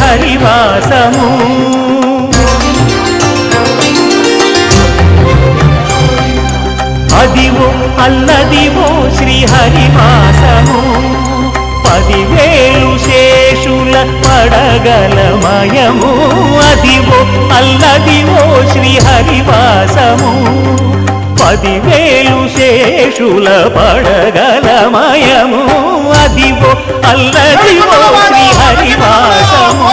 శ్రీహరివాసము అదివో అల్లదివో శ్రీహరివాసము పదివేలు శేషుల పడగలమయము అదివో అల్లదివో శ్రీహరివాసము పదివేలు శేషుల పడగలమయము అదివో అల్లదివో శ్రీహరివాసము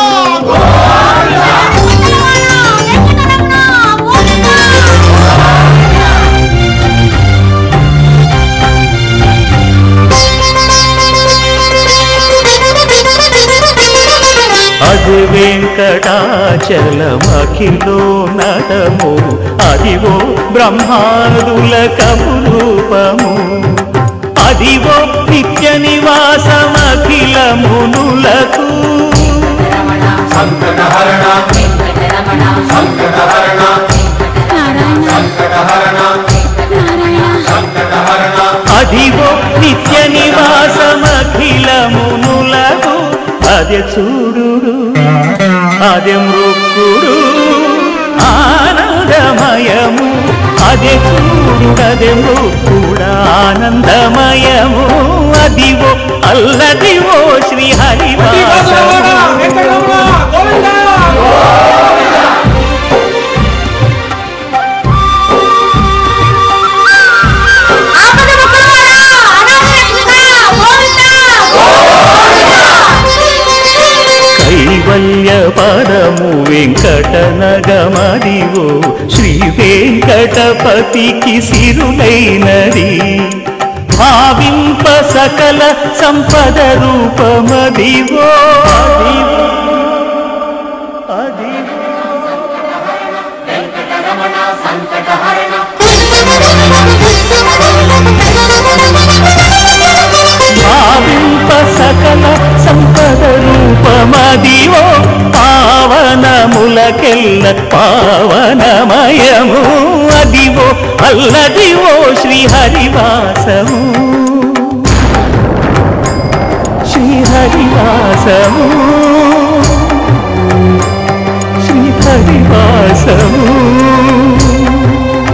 అది వెంకటాచలమఖిలో నటము అదివో బ్రహ్మాదుల కపురూపము అదివో నిత్య నివాసమఖిల మునులకు సంకటహరణ సంకటహరణ సంకటహరణ సంకటహరణ అదివో నిత్య నివాసమఖిల మునులకు అదే చూడు అదే మృక్కుడు ఆనందమయము అదే చూడు అదే మృక్కుడు ఆనందమయము అదివో అల్లదివో శ్రీ హరివాసము కైవల్య పదము వెంకట నగమదివో శ్రీ వెంకటపతికి సిరులైనది భావింప సకల సంపద రూపమదివో అదివో అదివో భావింప సకల సంపద రూపమదివో పావనములకెల్ల పావనమయము అదివో అల్లదివో శ్రీహరివాసము శ్రీహరివాసము శ్రీహరివాసము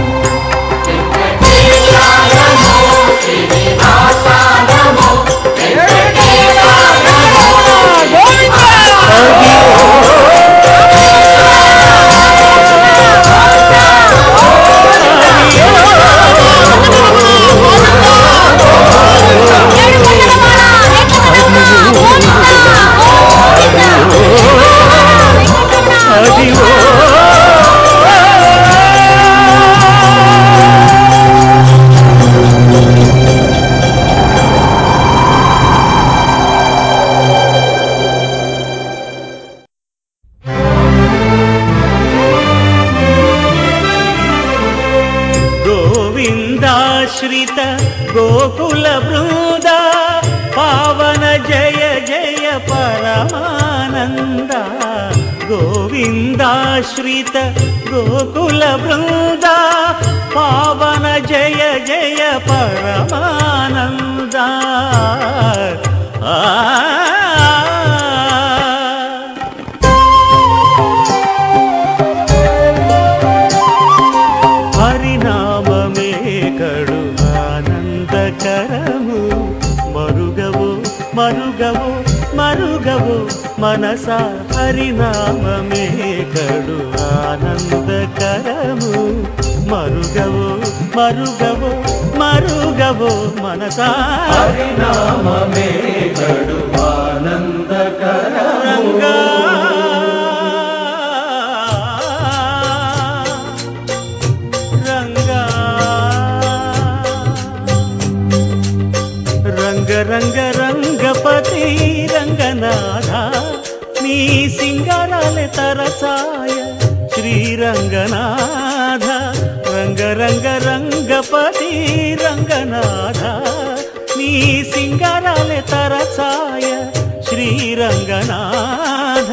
అదివో గోవిందాశ్రిత గోకుల బృంద పావన జయ జయ పరమానంద గోవిందాశ్రిత గోకుల బృంద పావన జయ జయ పరమానంద ఆ హరినామమే కడు ఆనందకరము మరుగవు మరుగవు మరుగవు మనస హరినామమే కడు ఆనందకరము మరుగవు మరుగవు మరుగవు మనసా హరినామమే కడు ఆనందకరము రంగా రంగా రంగ రంగ రంగపతి రంగనాథ నీ సింగారాలే తరసాయ శ్రీరంగనాథ రంగ రంగ రంగపతి రంగనాథ నీ సింగారాలే తరసాయ శ్రీరంగనాథ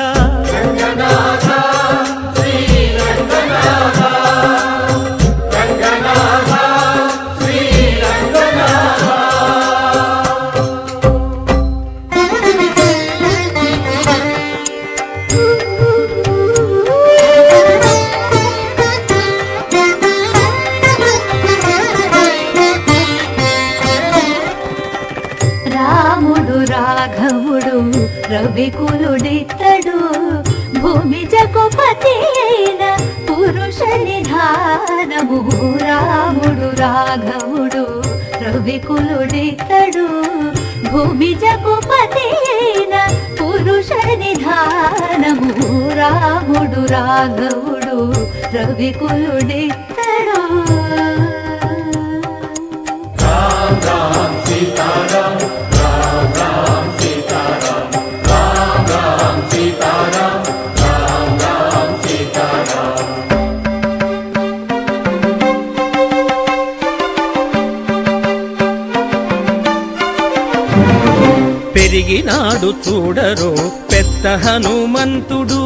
రవికులుడితడు భూమి జగుపతి అయిన పురుష నిధానము రాముడు రాఘవుడు రవికులుడితడు భూమి జగుపతి అయిన పురుష నిధానము రాముడు రాఘవుడు రవికులుడితడు రామ్ రామ్ సీతారాం రామ్ రామ్ సీతారాం రామ్ రామ్ సీతారాం రామ్ రామ్ సీతారాం పెరిగినాడు చూడరో పెద్ద హనుమంతుడు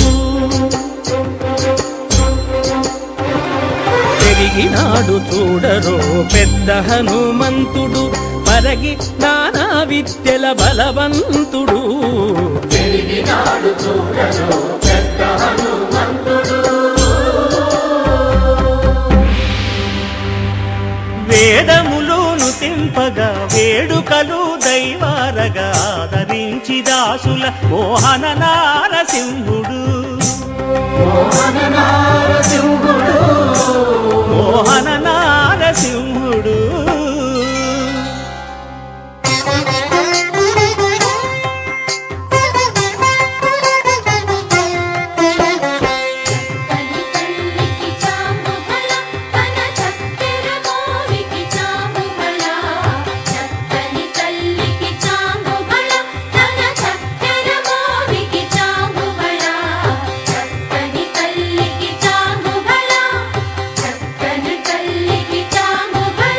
పెరిగినాడు చూడరో పెద్ద హనుమంతుడు పరగి నానా విద్యల బలవంతుడు పెరిగినాడు చూడను పెద్ద హనుమంతుడు వేదములోను తెంపగా వేడుకలు దైవారగా ఆదరించి దాసుల మోహన నారసింహుడు మోహన నారసింహుడు మోహన నారసింహుడు తల్లి తల్లికి చాముగల తన చక్కెర మోవికి చాముగల చక్కని తల్లికి చాముగల తన చక్కెర మోవికి చాముగల చక్కని తల్లికి చాముగల చక్కని తల్లికి చాముగల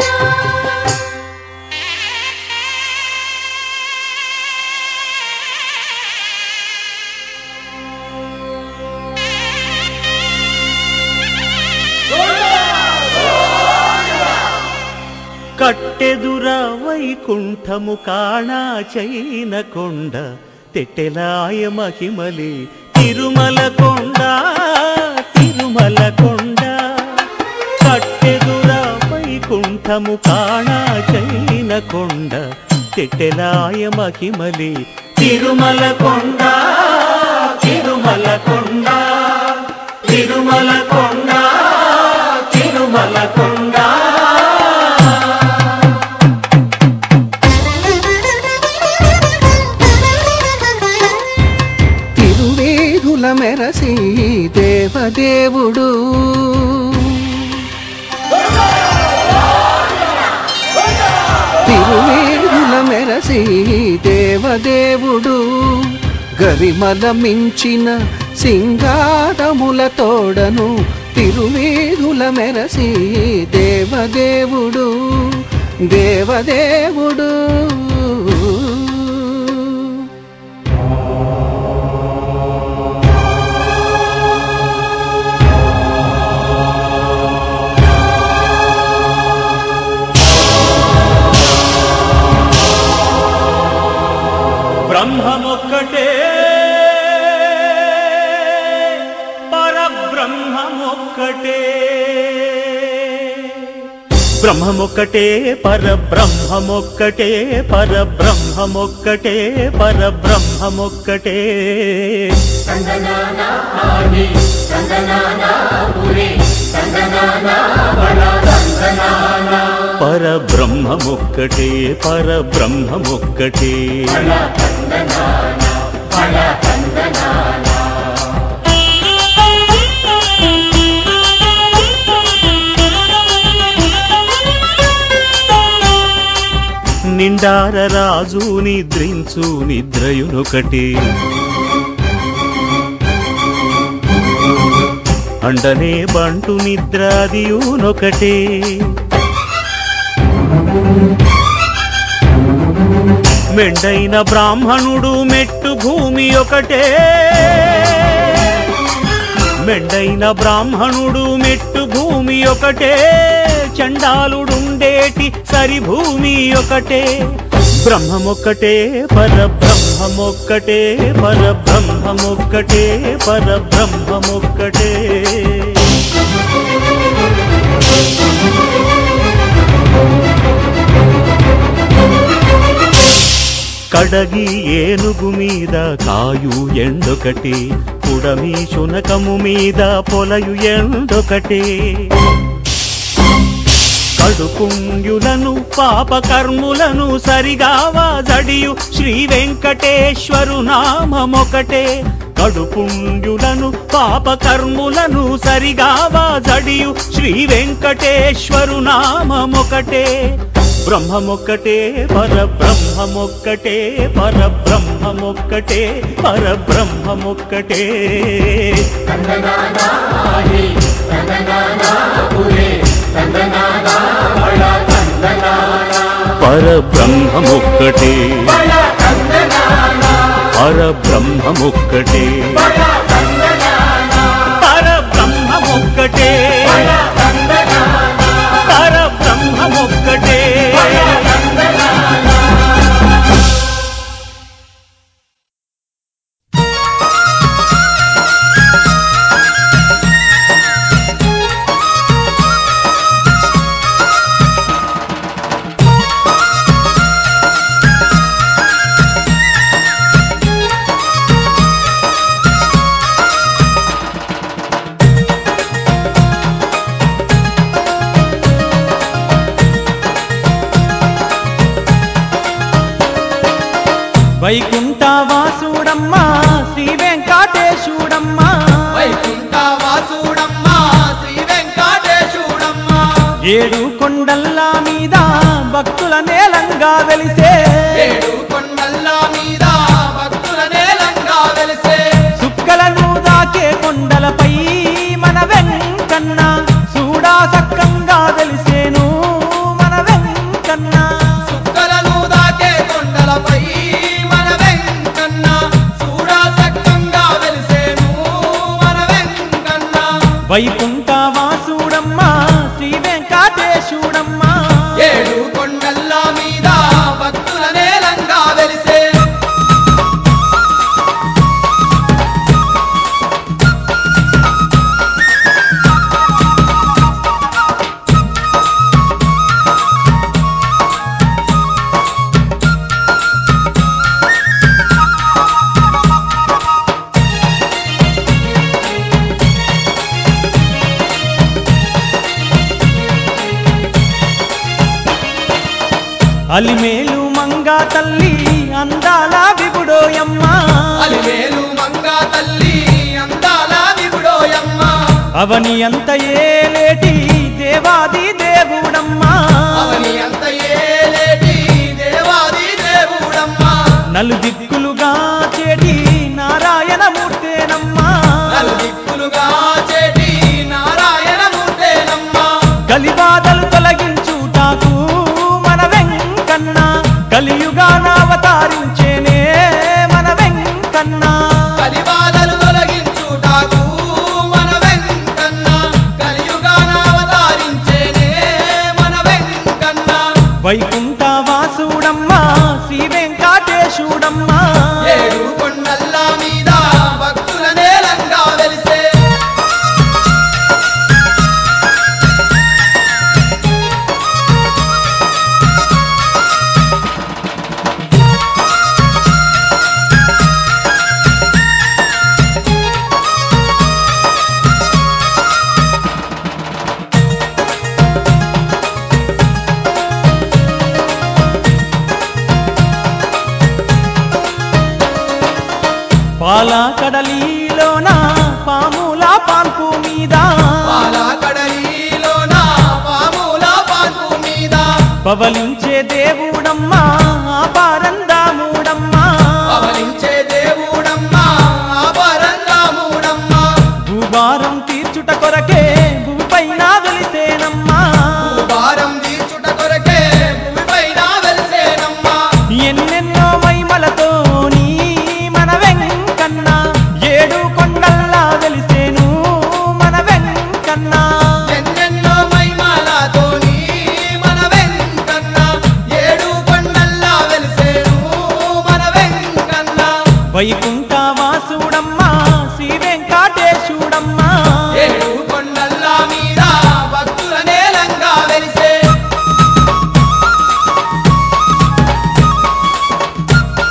కట్టెదుర వైకుంఠము కాణా చైన కొండ తెట్టెలాయ మహిమలి తిరుమల కొండ తిరుమల కొండ కట్టెదుర వైకుంఠము కాణా చైన కొండ తెట్టెలాయ మహిమలి తిరుమల కొండ తిరుమల కొండ తిరుమల కొండ తిరుమల కొండ తిరువేదుల మెరసి దేవదేవుడు తిరువేదుల మెరసి దేవదేవుడు గరిమల మించిన సింగారముల తోడను తిరువేదుల మెరసి దేవదేవుడు దేవదేవుడు బ్రహ్మమొక్కటే పరబ్రహ్మమొక్కటే బ్రహ్మమొక్కటే పరబ్రహ్మమొక్కటే పరబ్రహ్మమొక్కటే పరబ్రహ్మమొక్కటే సంగనాన ఆడి సంగనాన పురి సంగనాన బడ సంగనాన పరబ్రహ్మమొక్కటే పరబ్రహ్మమొక్కటే బడ సంగనాన బడ సంగనాన నిండార రాజు నిద్రించు నిద్రయునొకటి అండనే బంటు నిద్రాదియునొకటే మెండైన బ్రాహ్మణుడు మెట్టు భూమి ఒకటే మెండైన బ్రాహ్మణుడు మెట్టు భూమి ఒకటే చండాలుడుండేటి సరి భూమి ఒకటే బ్రహ్మమొక్కటే పరబ్రహ్మమొక్కటే పరబ్రహ్మమొక్కటే పరబ్రహ్మమొక్కటే కడగి ఏనుగు మీద కాయు ఎండొకటి పుడమి శునకము మీద పొలయు ఎండొకటే కడుపుంగ్యులను పాపకర్ములను సరిగావా జడియు శ్రీ వెంకటేశ్వరు నామమొకటే కడుపుంగ్యులను పాపకర్ములను సరిగావా జడియు శ్రీ వెంకటేశ్వరు నామమొకటే బ్రహ్మమొక్కటే పరబ్రహ్మమొక్కటే పరబ్రహ్మమొక్కటే పరబ్రహ్మమొక్కటే తందనానా ఆడి తందనానా పురే తందనానా బళ తందనానా పరబ్రహ్మమొక్కటే బళ తందనానా పరబ్రహ్మమొక్కటే బళ తందనానా పరబ్రహ్మమొక్కటే బళ తందనానా పరబ్రహ్మమొక్కటే బళ తందనానా వైకుంఠవాసుడమ్మా శ్రీ వెంకటేశుడమ్మా వైకుంఠవాసుడమ్మా శ్రీ వెంకటేశుడమ్మా ఏడు కొండల్ల మీద భక్తుల నేలంగా వెలిసే ఏడు కొండల మీద భక్తుల నేలంగా వెలిసే సుక్కలను దాకే కొండలపై మన వెంకన్న చూడా సక్కంగా వెలిసేను మన వెంకన్న సుక్కలను దాకే కొండలపై మన వెంకన్న చూడా సక్కంగా వెలిసేను మన వెంకన్న వైకుంఠవాసుడమ్మా శ్రీ వెంకటేశుడమ్మా ఏడు కొండల మీద భక్తుల నేలంగా వెలిసే అలిమేలు మంగా తల్లి అందాల విపుడోయమ్మా అలివేలు మంగా తల్లి అందాల విపుడోయమ్మ అవని అంత ఏలేటి దేవాది దేవుడమ్మా అవని అంత ఏలేటి దేవాది దేవుడమ్మా నలు దిక్కులుగా చేటి నారాయణమూర్తేనమ్మా నలు దిక్కులుగా చేటి నారాయణమూర్తేనమ్మా కలిబాధలు తొలగించుటాకు మన వెంకన్న కలియుగానవతారించేనే మన వెంకన్న కలిబాధలు తొలగించుటాకు మన వెంకన్న కలియుగానవతారించేనే మన వెంకన్న వైకుంఠవాసుడమ్మా శ్రీ వెంకటేశుడమ్మా ఏడు కొండల్ల మీద భక్తుల నేలంగా వెలిసే పాల కడలిలోన పాముల పాన్పు మీద పాల కడలిలోన పాముల పాన్పు మీద పవలించే దేవుడమ్మా పారందాముడమ్మా పవలించే దేవుడమ్మా ఆభరణముడమ్మా భూభారం తీర్చుట కొరకే భూపైన వెలిసేనమ్మా భారం తీర్చుట కొరకే భూమిపైన వెలిసేనమ్మా ఎన్నెన్నో మైమలతో నీ మన వెంకన్న ఏడు కొండల్లా వెలిసేను మన వెంకన్న ఎన్నెన్నో మైమాలతోని మన వెంకన్న ఏడు కొండల్లా వెలిసేను మన వెంకన్న వైకుంఠవాసుడమ్మా శ్రీ వెంకటేశుడమ్మా ఏడు కొండల్ల మీద భక్తుల నేలంగా వెలిసే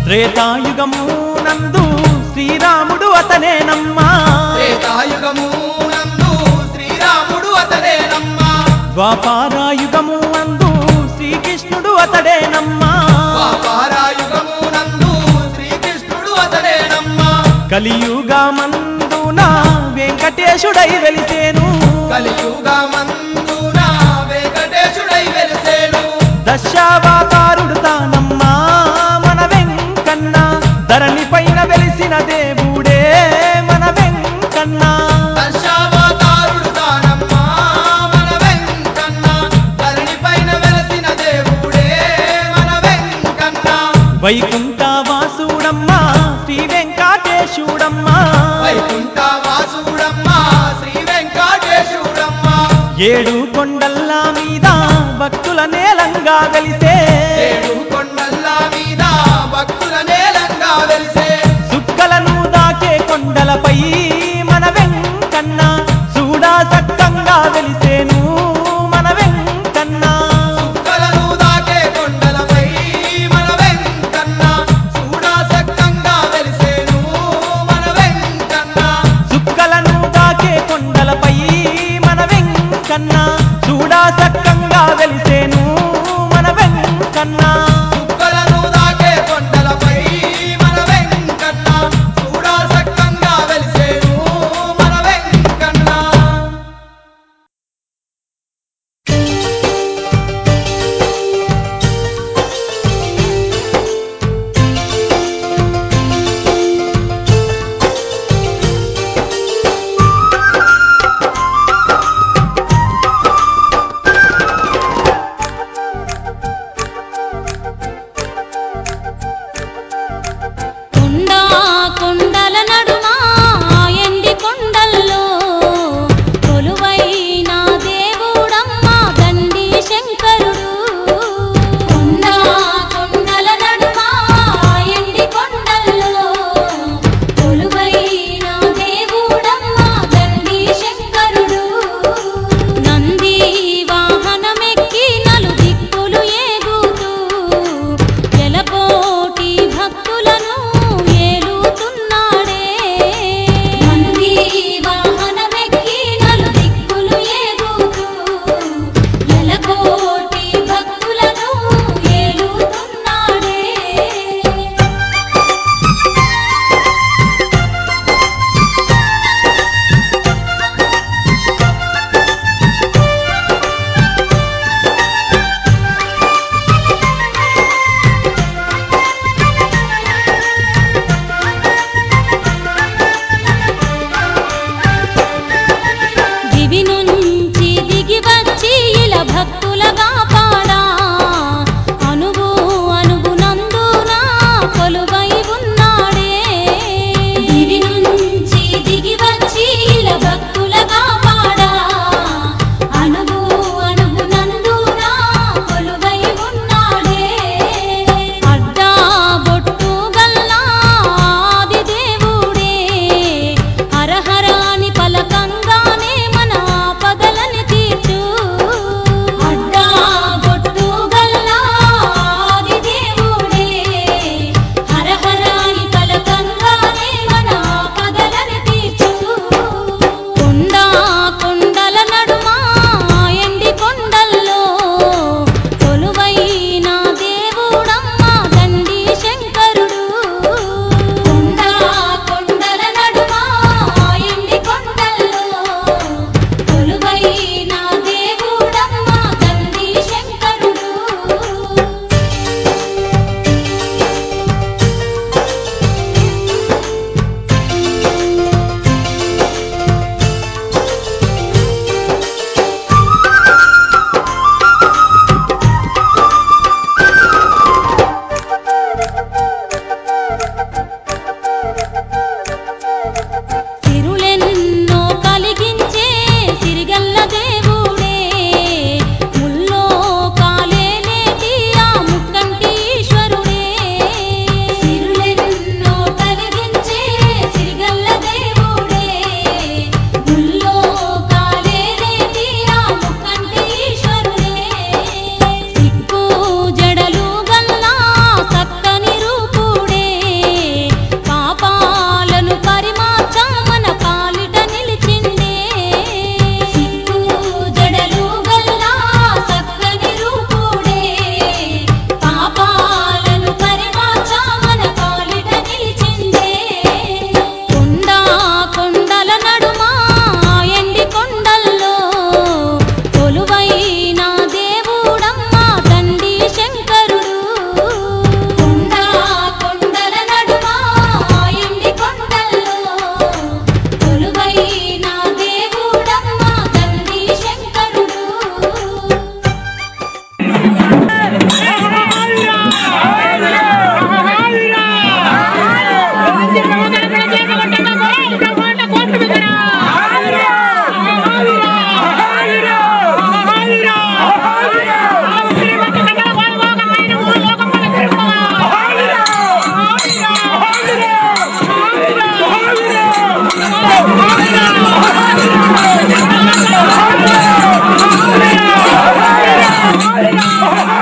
త్రేతాయుగము నందు శ్రీరాముడు అతనేనమ్మా త్రేతాయుగము నందు శ్రీరాముడు అతడేనమ్మా ద్వాపారాయుగము అందు శ్రీకృష్ణుడు అతడేనమ్మా పారాయుగము నందు శ్రీకృష్ణుడు అతడేనమ్మా కలియుగమందున వెంకటేశుడై వెలిసేను కలియుగమందున వెంకటేశుడై వెలిసేను దశావతారుడు తానమ్మా మన వెంకన్న ధరణి పైన వెలిసిన దేవుడే మన వెంకన్న దశావతారుడు తానమ్మా మన వెంకన్న ధరణి పైన వెలసిన దేవుడే మన వెంకన్న వైకుంఠ వాసుడమ్మా శ్రీ వెంకటేశుడమ్మా వైకుంఠ వాసుడమ్మా శ్రీ వెంకటేశుడమ్మా ఏడు కొండల్ల మీద భక్తుల నేలంగా వెలిసే ఏడు కొండల మీద భక్తుల నేలంగా వెలిసే సుక్కలను దాకే కొండలపై మన వెంకన్న చూడా సక్కంగా వెలిసేను మన వెంకన్న చుక్కలను దాకే కొండలపై మన వెంకన్న చూడాసక్తంగా వెలిసేను మన వెంకన్న సుక్కలను దాకే కొండలపై మన వెంకన్న చూడా సక్కంగా వెలిసేను మన వెంకన్న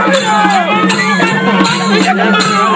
ఆ